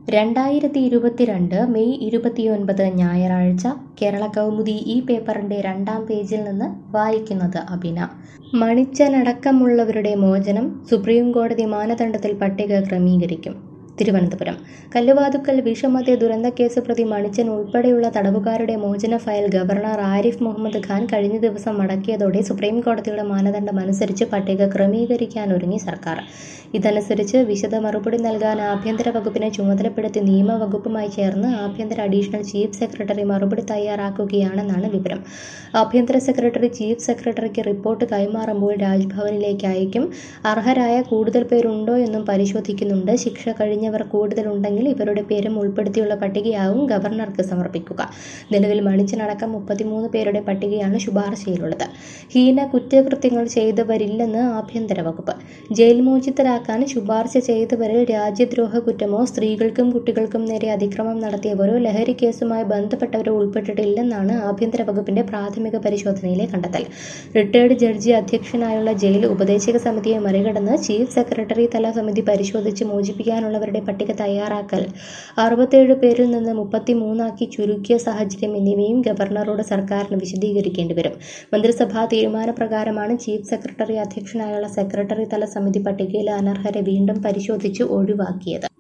രണ്ടായിരത്തി ഇരുപത്തിരണ്ട് മെയ് ഇരുപത്തിയൊൻപത് ഞായറാഴ്ച കേരള കൗമുദി ഈ പേപ്പറിന്റെ രണ്ടാം പേജിൽ നിന്ന് വായിക്കുന്നത് അബിന മണിച്ചനടക്കമുള്ളവരുടെ മോചനം സുപ്രീം കോടതി മാനദണ്ഡത്തിൽ പട്ടിക ക്രമീകരിക്കും തിരുവനന്തപുരം കല്ലുവാതുക്കൽ വിഷമദ്യ ദുരന്തക്കേസ് പ്രതി മണിച്ചൻ ഉൾപ്പെടെയുള്ള തടവുകാരുടെ മോചന ഫയൽ ഗവർണർ ആരിഫ് മുഹമ്മദ് ഖാൻ കഴിഞ്ഞ ദിവസം മടക്കിയതോടെ സുപ്രീം കോടതിയുടെ മാനദണ്ഡം അനുസരിച്ച് പട്ടിക ക്രമീകരിക്കാനൊരുങ്ങി സർക്കാർ ഇതനുസരിച്ച് വിശദ മറുപടി നൽകാൻ ആഭ്യന്തര വകുപ്പിനെ ചുമതലപ്പെടുത്തി നിയമവകുപ്പുമായി ചേർന്ന് ആഭ്യന്തര അഡീഷണൽ ചീഫ് സെക്രട്ടറി മറുപടി തയ്യാറാക്കുകയാണെന്നാണ് വിവരം ആഭ്യന്തര സെക്രട്ടറി ചീഫ് സെക്രട്ടറിക്ക് റിപ്പോർട്ട് കൈമാറുമ്പോൾ രാജ്ഭവനിലേക്ക് അയക്കും അർഹരായ കൂടുതൽ പേരുണ്ടോ എന്നും പരിശോധിക്കുന്നുണ്ട് ശിക്ഷ കഴിഞ്ഞവർ കൂടുതലുണ്ടെങ്കിൽ ഇവരുടെ പേരും ഉൾപ്പെടുത്തിയുള്ള പട്ടികയാവും ഗവർണർക്ക് സമർപ്പിക്കുക നിലവിൽ മണിച്ചനടക്കം മുപ്പത്തിമൂന്ന് പേരുടെ പട്ടികയാണ് ശുപാർശയിലുള്ളത് ഹീന കുറ്റകൃത്യങ്ങൾ ചെയ്തവരില്ലെന്ന് ആഭ്യന്തര വകുപ്പ് ജയിൽ മോചിതരാക്കാൻ ശുപാർശ ചെയ്തവരിൽ രാജ്യദ്രോഹ കുറ്റമോ സ്ത്രീകൾക്കും കുട്ടികൾക്കും നേരെ അതിക്രമം നടത്തിയവരോ ലഹരി കേസുമായി ബന്ധപ്പെട്ടവരോ ഉൾപ്പെട്ടിട്ടില്ലെന്നാണ് ആഭ്യന്തര വകുപ്പിന്റെ പ്രാഥമിക പരിശോധനയിലെ കണ്ടെത്തൽ റിട്ടയർഡ് ജഡ്ജി അധ്യക്ഷനായുള്ള ജയിൽ ഉപദേശക സമിതിയെ മറികടന്ന് ചീഫ് സെക്രട്ടറി തല സമിതി പരിശോധിച്ച് മോചിപ്പിക്കാനുള്ളവരുടെ പട്ടിക തയ്യാറാക്കൽ അറുപത്തേഴ് പേരിൽ നിന്ന് മുപ്പത്തിമൂന്നാക്കി ചുരുക്കിയ സാഹചര്യം എന്നിവയും ഗവർണറോട് സർക്കാരിന് വിശദീകരിക്കേണ്ടി വരും മന്ത്രിസഭാ തീരുമാനപ്രകാരമാണ് ചീഫ് സെക്രട്ടറി അധ്യക്ഷനായുള്ള സെക്രട്ടറി തല സമിതി പട്ടികയിലെ അനർഹരെ വീണ്ടും പരിശോധിച്ച് ഒഴിവാക്കിയത്